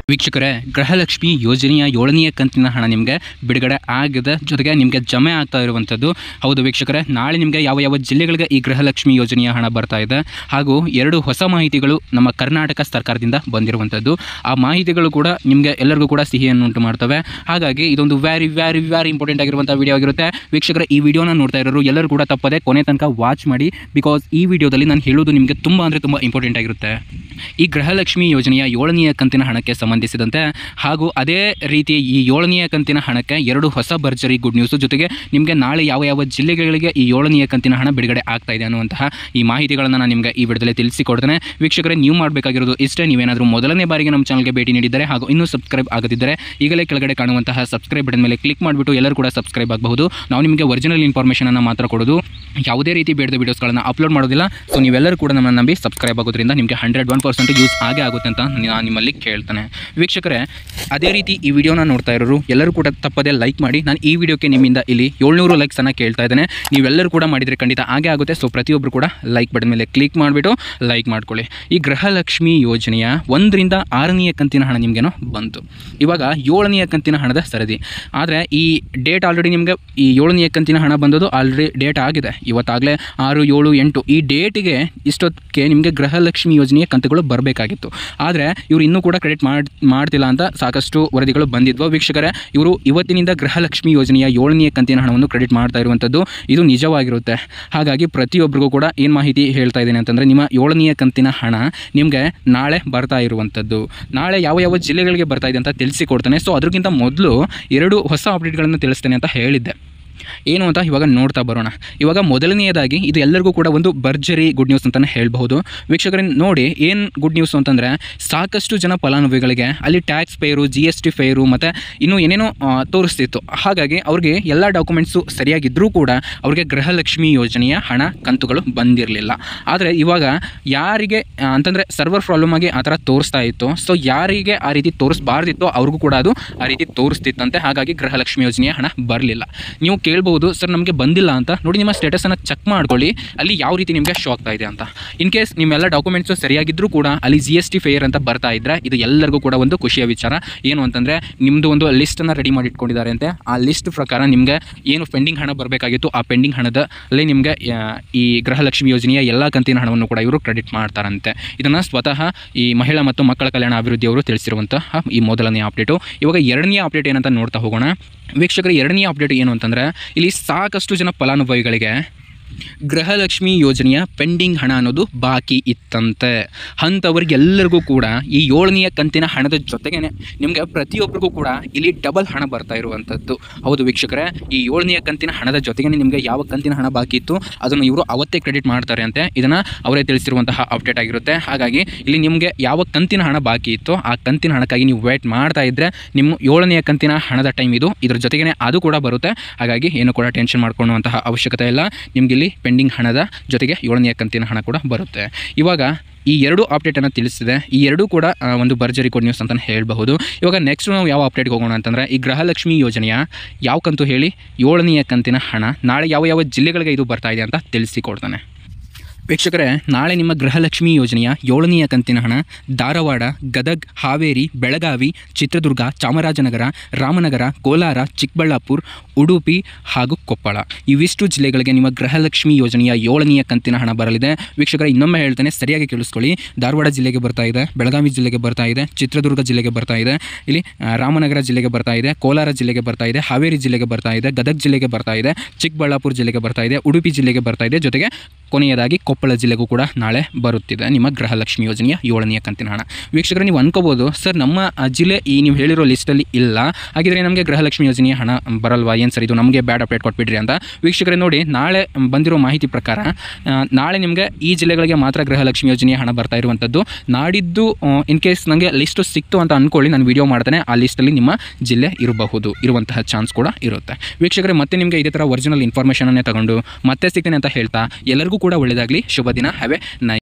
ವೀಕ್ಷಕರೇ ಗೃಹಲಕ್ಷ್ಮಿ ಯೋಜನೆಯ ಏಳನೆಯ ಕಂತಿನ ಹಣ ನಿಮಗೆ ಬಿಡುಗಡೆ ಆಗಿದೆ ಜೊತೆಗೆ ನಿಮಗೆ ಜಮೆ ಆಗ್ತಾ ಇರುವಂಥದ್ದು ಹೌದು ವೀಕ್ಷಕರೇ ನಾಳೆ ನಿಮಗೆ ಯಾವ ಯಾವ ಜಿಲ್ಲೆಗಳಿಗೆ ಈ ಗೃಹಲಕ್ಷ್ಮಿ ಯೋಜನೆಯ ಹಣ ಬರ್ತಾ ಇದೆ ಹಾಗೂ ಎರಡು ಹೊಸ ಮಾಹಿತಿಗಳು ನಮ್ಮ ಕರ್ನಾಟಕ ಸರ್ಕಾರದಿಂದ ಬಂದಿರುವಂಥದ್ದು ಆ ಮಾಹಿತಿಗಳು ಕೂಡ ನಿಮಗೆ ಎಲ್ಲರಿಗೂ ಕೂಡ ಸಿಹಿಯನ್ನು ಉಂಟು ಮಾಡ್ತವೆ ಹಾಗಾಗಿ ಇದೊಂದು ವ್ಯಾರಿ ವ್ಯಾರಿ ವ್ಯಾರಿ ಇಂಪಾರ್ಟೆಂಟ್ ಆಗಿರುವಂಥ ವಿಡಿಯೋ ಆಗಿರುತ್ತೆ ವೀಕ್ಷಕರೇ ಈ ವಿಡಿಯೋನ ನೋಡ್ತಾ ಇರೋರು ಎಲ್ಲರೂ ಕೂಡ ತಪ್ಪದೆ ಕೊನೆ ತನಕ ವಾಚ್ ಮಾಡಿ ಬಿಕಾಸ್ ಈ ವಿಡಿಯೋದಲ್ಲಿ ನಾನು ಹೇಳೋದು ನಿಮಗೆ ತುಂಬ ಅಂದರೆ ತುಂಬ ಇಂಪಾರ್ಟೆಂಟ್ ಆಗಿರುತ್ತೆ ಈ ಗೃಹಲಕ್ಷ್ಮಿ ಯೋಜನೆಯ ಏಳನೆಯ ಕಂತಿನ ಹಣಕ್ಕೆ ಸಂಬಂಧಿಸಿದಂತೆ ಹಾಗೂ ಅದೇ ರೀತಿ ಈ ಏಳನೆಯ ಕಂತಿನ ಹಣಕ್ಕೆ ಎರಡು ಹೊಸ ಭರ್ಜರಿ ಗುಡ್ ನ್ಯೂಸು ಜೊತೆಗೆ ನಿಮಗೆ ನಾಳೆ ಯಾವ ಯಾವ ಜಿಲ್ಲೆಗಳಿಗೆ ಈ ಏಳನೆಯ ಕಂತಿನ ಹಣ ಬಿಡುಗಡೆ ಆಗ್ತಾ ಇದೆ ಅನ್ನುವಂತಹ ಈ ಮಾಹಿತಿಗಳನ್ನು ನಾನು ನಿಮಗೆ ಈ ವಿಡಿಯೋದಲ್ಲಿ ತಿಳಿಸಿಕೊಡ್ತೇನೆ ವೀಕ್ಷಕರೇ ನೀವು ಮಾಡಬೇಕಾಗಿರೋದು ಇಷ್ಟೇ ನೀವೇನಾದರೂ ಮೊದಲನೇ ಬಾರಿಗೆ ನಮ್ಮ ಚಾನಲ್ಗೆ ಭೇಟಿ ನೀಡಿದರೆ ಹಾಗೂ ಇನ್ನೂ ಸಬ್ಸ್ಕ್ರೈಬ್ ಆಗದಿದ್ದರೆ ಈಗಲೇ ಕೆಳಗಡೆ ಕಾಣುವಂತಹ ಸಬ್ಸ್ಕ್ರೈಬ್ ಬಟನ್ ಮೇಲೆ ಕ್ಲಿಕ್ ಮಾಡಿಬಿಟ್ಟು ಎಲ್ಲರೂ ಕೂಡ ಸಬ್ಸ್ಕ್ರೈಬ್ ಆಗಬಹುದು ನಾವು ನಿಮಗೆ ಒರಿಜಿನಲ್ ಇನ್ಫಾರ್ಮೇಷನನ್ನು ಮಾತ್ರ ಕೊಡೋದು ಯಾವುದೇ ರೀತಿ ಬೇಡದ ವೀಡಿಯೋಸ್ಗಳನ್ನು ಅಪ್ಲೋಡ್ ಮಾಡೋದಿಲ್ಲ ಸೊ ನೀವೆಲ್ಲರೂ ಕೂಡ ನಮ್ಮನ್ನು ನಂಬಿ ಸಬ್ಸ್ಕ್ರೈಬ್ ಆಗೋದ್ರಿಂದ ನಿಮಗೆ ಹಂಡ್ರೆಡ್ ಒನ್ ಪರ್ಸೆಂಟ್ ಯೂಸ್ ಆಗೇ ಆಗುತ್ತೆ ಅಂತ ನಾನು ನಿಮ್ಮಲ್ಲಿ ಕೇಳ್ತೇನೆ ವೀಕ್ಷಕರೇ ಅದೇ ರೀತಿ ಈ ವಿಡಿಯೋನ ನೋಡ್ತಾ ಇರೋರು ಎಲ್ಲರೂ ಕೂಡ ತಪ್ಪದೇ ಲೈಕ್ ಮಾಡಿ ನಾನು ಈ ವಿಡಿಯೋಕ್ಕೆ ನಿಮ್ಮಿಂದ ಇಲ್ಲಿ ಏಳ್ನೂರು ಲೈಕ್ಸನ್ನು ಕೇಳ್ತಾ ಇದ್ದೇನೆ ನೀವೆಲ್ಲರೂ ಕೂಡ ಮಾಡಿದರೆ ಖಂಡಿತ ಆಗೇ ಆಗುತ್ತೆ ಸೊ ಪ್ರತಿಯೊಬ್ಬರು ಕೂಡ ಲೈಕ್ ಬಟನ್ ಮೇಲೆ ಕ್ಲಿಕ್ ಮಾಡಿಬಿಟ್ಟು ಲೈಕ್ ಮಾಡ್ಕೊಳ್ಳಿ ಈ ಗೃಹಲಕ್ಷ್ಮಿ ಯೋಜನೆಯ ಒಂದರಿಂದ ಆರನೆಯ ಕಂತಿನ ಹಣ ನಿಮಗೇನೋ ಬಂತು ಇವಾಗ ಏಳನೆಯ ಕಂತಿನ ಹಣದ ಸರದಿ ಆದರೆ ಈ ಡೇಟ್ ಆಲ್ರೆಡಿ ನಿಮಗೆ ಈ ಏಳನೆಯ ಕಂತಿನ ಹಣ ಬಂದದ್ದು ಆಲ್ರೆಡಿ ಡೇಟ್ ಆಗಿದೆ ಇವತ್ತಾಗಲೇ ಆರು ಏಳು ಎಂಟು ಈ ಡೇಟಿಗೆ ಇಷ್ಟೊತ್ತಿಗೆ ನಿಮಗೆ ಗೃಹಲಕ್ಷ್ಮಿ ಯೋಜನೆಯ ಕಂತುಗಳು ಬರಬೇಕಾಗಿತ್ತು ಆದರೆ ಇವರು ಇನ್ನೂ ಕೂಡ ಕ್ರೆಡಿಟ್ ಮಾಡಿ ಮಾಡ್ತಿಲ್ಲ ಅಂತ ಸಾಕಷ್ಟು ವರದಿಗಳು ಬಂದಿದ್ವು ವೀಕ್ಷಕರೇ ಇವರು ಇವತ್ತಿನಿಂದ ಗೃಹಲಕ್ಷ್ಮಿ ಯೋಜನೆಯ ಏಳನೆಯ ಕಂತಿನ ಹಣವನ್ನು ಕ್ರೆಡಿಟ್ ಮಾಡ್ತಾ ಇರುವಂಥದ್ದು ಇದು ನಿಜವಾಗಿರುತ್ತೆ ಹಾಗಾಗಿ ಪ್ರತಿಯೊಬ್ಬರಿಗೂ ಕೂಡ ಏನು ಮಾಹಿತಿ ಹೇಳ್ತಾ ಇದ್ದೀನಿ ಅಂತಂದರೆ ನಿಮ್ಮ ಏಳನೆಯ ಕಂತಿನ ಹಣ ನಿಮಗೆ ನಾಳೆ ಬರ್ತಾ ಇರುವಂಥದ್ದು ನಾಳೆ ಯಾವ ಯಾವ ಜಿಲ್ಲೆಗಳಿಗೆ ಬರ್ತಾ ಇದೆ ಅಂತ ತಿಳಿಸಿಕೊಡ್ತೇನೆ ಸೊ ಅದಕ್ಕಿಂತ ಮೊದಲು ಎರಡು ಹೊಸ ಅಪ್ಡೇಟ್ಗಳನ್ನು ತಿಳಿಸ್ತೇನೆ ಅಂತ ಹೇಳಿದ್ದೆ ಏನು ಅಂತ ಇವಾಗ ನೋಡ್ತಾ ಬರೋಣ ಇವಾಗ ಮೊದಲನೆಯದಾಗಿ ಇದು ಎಲ್ಲರಿಗೂ ಕೂಡ ಒಂದು ಭರ್ಜರಿ ಗುಡ್ ನ್ಯೂಸ್ ಅಂತಲೇ ಹೇಳಬಹುದು ವೀಕ್ಷಕರೇ ನೋಡಿ ಏನು ಗುಡ್ ನ್ಯೂಸ್ ಅಂತಂದರೆ ಸಾಕಷ್ಟು ಜನ ಫಲಾನುಭವಿಗಳಿಗೆ ಅಲ್ಲಿ ಟ್ಯಾಕ್ಸ್ ಪೇರು ಜಿ ಎಸ್ ಟಿ ಫೇರು ಮತ್ತು ಇನ್ನೂ ಏನೇನೋ ಆ, ತೋರಿಸ್ತಿತ್ತು ಹಾಗಾಗಿ ಅವ್ರಿಗೆ ಎಲ್ಲ ಡಾಕ್ಯುಮೆಂಟ್ಸು ಸರಿಯಾಗಿದ್ದರೂ ಕೂಡ ಅವ್ರಿಗೆ ಗೃಹಲಕ್ಷ್ಮಿ ಯೋಜನೆಯ ಹಣ ಕಂತುಗಳು ಬಂದಿರಲಿಲ್ಲ ಆದರೆ ಇವಾಗ ಯಾರಿಗೆ ಆ, ಅಂತಂದರೆ ಸರ್ವರ್ ಪ್ರಾಬ್ಲಮ್ ಆಗಿ ಆ ಥರ ತೋರಿಸ್ತಾ ಇತ್ತು ಸೊ ಯಾರಿಗೆ ಆ ರೀತಿ ತೋರಿಸ್ಬಾರ್ದಿತ್ತೋ ಅವ್ರಿಗೂ ಕೂಡ ಅದು ಆ ರೀತಿ ತೋರಿಸ್ತಿತ್ತಂತೆ ಹಾಗಾಗಿ ಗೃಹಲಕ್ಷ್ಮಿ ಯೋಜನೆಯ ಹಣ ಬರಲಿಲ್ಲ ನೀವು ಕೇಳ್ಬೋದು ಸರ್ ನಮಗೆ ಬಂದಿಲ್ಲ ಅಂತ ನೋಡಿ ನಿಮ್ಮ ಸ್ಟೇಟಸನ್ನು ಚೆಕ್ ಮಾಡ್ಕೊಳ್ಳಿ ಅಲ್ಲಿ ಯಾವ ರೀತಿ ನಿಮಗೆ ಶೋ ಆಗ್ತಾ ಇದೆ ಅಂತ ಇನ್ ಕೇಸ್ ನಿಮ್ಮೆಲ್ಲ ಡಾಕ್ಯುಮೆಂಟ್ಸು ಸರಿಯಾಗಿದ್ದರೂ ಕೂಡ ಅಲ್ಲಿ ಜಿ ಎಸ್ ಟಿ ಫೇರ್ ಅಂತ ಬರ್ತಾ ಇದ್ದರೆ ಇದು ಎಲ್ಲರಿಗೂ ಕೂಡ ಒಂದು ಖುಷಿಯ ವಿಚಾರ ಏನು ಅಂತಂದರೆ ನಿಮ್ಮದು ಒಂದು ಲಿಸ್ಟನ್ನು ರೆಡಿ ಮಾಡಿ ಇಟ್ಕೊಂಡಿದ್ದಾರೆ ಅಂತೆ ಆ ಲಿಸ್ಟ್ ಪ್ರಕಾರ ನಿಮಗೆ ಏನು ಪೆಂಡಿಂಗ್ ಹಣ ಬರಬೇಕಾಗಿತ್ತು ಆ ಪೆಂಡಿಂಗ್ ಹಣದಲ್ಲಿ ನಿಮಗೆ ಆ, ಈ ಗೃಹಲಕ್ಷ್ಮಿ ಯೋಜನೆಯ ಎಲ್ಲ ಕಂತಿನ ಹಣವನ್ನು ಕೂಡ ಇವರು ಕ್ರೆಡಿಟ್ ಮಾಡ್ತಾರಂತೆ ಇದನ್ನು ಸ್ವತಃ ಈ ಮಹಿಳಾ ಮತ್ತು ಮಕ್ಕಳ ಕಲ್ಯಾಣ ಅಭಿವೃದ್ಧಿ ಅವರು ತಿಳಿಸಿರುವಂತಹ ಈ ಮೊದಲನೆಯ ಅಪ್ಡೇಟು ಇವಾಗ ಎರಡನೆಯ ಅಪ್ಡೇಟ್ ಏನಂತ ನೋಡ್ತಾ ಹೋಗೋಣ ವೀಕ್ಷಕರ ಎರಡನೆಯ ಅಪ್ಡೇಟ್ ಏನು ಅಂತಂದರೆ ಇಲ್ಲಿ ಸಾಕಷ್ಟು ಜನ ಫಲಾನುಭವಿಗಳಿಗೆ ಗೃಹಲಕ್ಷ್ಮಿ ಯೋಜನೆಯ ಪೆಂಡಿಂಗ್ ಹಣ ಅನ್ನೋದು ಬಾಕಿ ಇತ್ತಂತೆ ಅಂಥವ್ರಿಗೆಲ್ಲರಿಗೂ ಕೂಡ ಈ ಏಳನೆಯ ಕಂತಿನ ಹಣದ ಜೊತೆಗೇ ನಿಮಗೆ ಪ್ರತಿಯೊಬ್ಬರಿಗೂ ಕೂಡ ಇಲ್ಲಿ ಡಬಲ್ ಹಣ ಬರ್ತಾ ಇರುವಂಥದ್ದು ಹೌದು ವೀಕ್ಷಕರೇ ಈ ಏಳನೆಯ ಕಂತಿನ ಹಣದ ಜೊತೆಗೇ ನಿಮಗೆ ಯಾವ ಕಂತಿನ ಹಣ ಬಾಕಿ ಇತ್ತು ಅದನ್ನು ಇವರು ಅವತ್ತೇ ಕ್ರೆಡಿಟ್ ಮಾಡ್ತಾರೆ ಅಂತೆ ಇದನ್ನು ಅವರೇ ತಿಳಿಸಿರುವಂತಹ ಅಪ್ಡೇಟ್ ಆಗಿರುತ್ತೆ ಹಾಗಾಗಿ ಇಲ್ಲಿ ನಿಮಗೆ ಯಾವ ಕಂತಿನ ಹಣ ಬಾಕಿ ಇತ್ತೋ ಆ ಕಂತಿನ ಹಣಕ್ಕಾಗಿ ನೀವು ವೇಟ್ ಮಾಡ್ತಾ ಇದ್ದರೆ ನಿಮ್ಮ ಏಳನೆಯ ಕಂತಿನ ಹಣದ ಟೈಮ್ ಇದು ಇದ್ರ ಜೊತೆಗೇ ಅದು ಕೂಡ ಬರುತ್ತೆ ಹಾಗಾಗಿ ಏನು ಕೂಡ ಟೆನ್ಷನ್ ಮಾಡ್ಕೊಳ್ಳುವಂತಹ ಅವಶ್ಯಕತೆ ಇಲ್ಲ ನಿಮ್ಗೆ ಇಲ್ಲಿ ಪೆಂಡಿಂಗ್ ಹಣದ ಜೊತೆಗೆ ಏಳನೆಯ ಕಂತಿನ ಹಣ ಕೂಡ ಬರುತ್ತೆ ಇವಾಗ ಈ ಎರಡು ಅಪ್ಡೇಟನ್ನು ತಿಳಿಸಿದೆ ಈ ಎರಡೂ ಕೂಡ ಆ, ಒಂದು ಭರ್ಜರಿ ಗುಡ್ ನ್ಯೂಸ್ ಅಂತಲೇ ಹೇಳಬಹುದು ಇವಾಗ ನೆಕ್ಸ್ಟ್ ನಾವು ಯಾವ ಅಪ್ಡೇಟ್ಗೆ ಹೋಗೋಣ ಅಂತಂದರೆ ಈ ಗೃಹಲಕ್ಷ್ಮಿ ಯೋಜನೆಯ ಯಾವ ಕಂತು ಹೇಳಿ ಏಳನೆಯ ಕಂತಿನ ಹಣ ನಾಳೆ ಯಾವ ಯಾವ ಜಿಲ್ಲೆಗಳಿಗೆ ಇದು ಬರ್ತಾ ಇದೆ ಅಂತ ತಿಳಿಸಿಕೊಡ್ತಾನೆ ವೀಕ್ಷಕರೇ ನಾಳೆ ನಿಮ್ಮ ಗೃಹಲಕ್ಷ್ಮಿ ಯೋಜನೆಯ ಏಳನೆಯ ಕಂತಿನ ಹಣ ಧಾರವಾಡ ಗದಗ್ ಹಾವೇರಿ ಬೆಳಗಾವಿ ಚಿತ್ರದುರ್ಗ ಚಾಮರಾಜನಗರ ರಾಮನಗರ ಕೋಲಾರ ಚಿಕ್ಕಬಳ್ಳಾಪುರ ಉಡುಪಿ ಹಾಗೂ ಕೊಪ್ಪಳ ಇವಿಷ್ಟು ಜಿಲ್ಲೆಗಳಿಗೆ ನಿಮ್ಮ ಗೃಹಲಕ್ಷ್ಮಿ ಯೋಜನೆಯ ಏಳನೆಯ ಕಂತಿನ ಹಣ ಬರಲಿದೆ ವೀಕ್ಷಕರೇ ಇನ್ನೊಮ್ಮೆ ಹೇಳ್ತೇನೆ ಸರಿಯಾಗಿ ಕೇಳಿಸ್ಕೊಳ್ಳಿ ಧಾರವಾಡ ಜಿಲ್ಲೆಗೆ ಬರ್ತಾ ಇದೆ ಬೆಳಗಾವಿ ಜಿಲ್ಲೆಗೆ ಬರ್ತಾ ಇದೆ ಚಿತ್ರದುರ್ಗ ಜಿಲ್ಲೆಗೆ ಬರ್ತಾ ಇದೆ ಇಲ್ಲಿ ಆ, ರಾಮನಗರ ಜಿಲ್ಲೆಗೆ ಬರ್ತಾ ಇದೆ ಕೋಲಾರ ಜಿಲ್ಲೆಗೆ ಬರ್ತಾ ಇದೆ ಹಾವೇರಿ ಜಿಲ್ಲೆಗೆ ಬರ್ತಾ ಇದೆ ಗದಗ್ ಜಿಲ್ಲೆಗೆ ಬರ್ತಾ ಇದೆ ಚಿಕ್ಕಬಳ್ಳಾಪುರ ಜಿಲ್ಲೆಗೆ ಬರ್ತಾ ಇದೆ ಉಡುಪಿ ಜಿಲ್ಲೆಗೆ ಬರ್ತಾ ಇದೆ ಜೊತೆಗೆ ಕೊನೆಯದಾಗಿ ಕೊಪ್ಪಳ ಜಿಲ್ಲೆಗೂ ಕೂಡ ನಾಳೆ ಬರುತ್ತಿದೆ ನಿಮ್ಮ ಗೃಹಲಕ್ಷ್ಮಿ ಯೋಜನೆಯ ಏಳನೆಯ ಕಂತಿನ ಹಣ ವೀಕ್ಷಕರು ನೀವು ಅನ್ಕೋಬೋದು ಸರ್ ನಮ್ಮ ಆ, ಜಿಲ್ಲೆ ಈ ನೀವು ಹೇಳಿರೋ ಲಿಸ್ಟಲ್ಲಿ ಇಲ್ಲ ಹಾಗಿದ್ರೆ ನಮಗೆ ಗೃಹಲಕ್ಷ್ಮಿ ಯೋಜನೆಯ ಹಣ ಬರಲ್ವಾ ಏನು ಸರ್ ಇದು ನಮಗೆ ಬ್ಯಾಡ್ ಅಪ್ಡೇಟ್ ಕೊಟ್ಬಿಡ್ರಿ ಅಂತ ವೀಕ್ಷಕರೇ ನೋಡಿ ನಾಳೆ ಬಂದಿರೋ ಮಾಹಿತಿ ಪ್ರಕಾರ ಆ, ನಾಳೆ ನಿಮಗೆ ಈ ಜಿಲ್ಲೆಗಳಿಗೆ ಮಾತ್ರ ಗೃಹಲಕ್ಷ್ಮಿ ಯೋಜನೆಯ ಹಣ ಬರ್ತಾ ಇರುವಂಥದ್ದು ನಾಡಿದ್ದು ಇನ್ ಕೇಸ್ ನನಗೆ ಲಿಸ್ಟು ಸಿಕ್ತು ಅಂತ ಅಂದ್ಕೊಳ್ಳಿ ನಾನು ವಿಡಿಯೋ ಮಾಡ್ತೇನೆ ಆ ಲಿಸ್ಟಲ್ಲಿ ನಿಮ್ಮ ಜಿಲ್ಲೆ ಇರಬಹುದು ಇರುವಂತಹ ಚಾನ್ಸ್ ಕೂಡ ಇರುತ್ತೆ ವೀಕ್ಷಕರೇ ಮತ್ತೆ ನಿಮಗೆ ಇದೇ ಥರ ಒರಿಜಿನಲ್ ಇನ್ಫಾರ್ಮೇಷನನ್ನೇ ತಗೊಂಡು ಮತ್ತೆ ಸಿಗ್ತೇನೆ ಅಂತ ಹೇಳ್ತಾ ಎಲ್ಲರಿಗೂ ಕೂಡ ಒಳ್ಳೆಯದಾಗಲಿ ಶುಭ ದಿನ ಹ್ಯಾವ್ ಎ ನೈ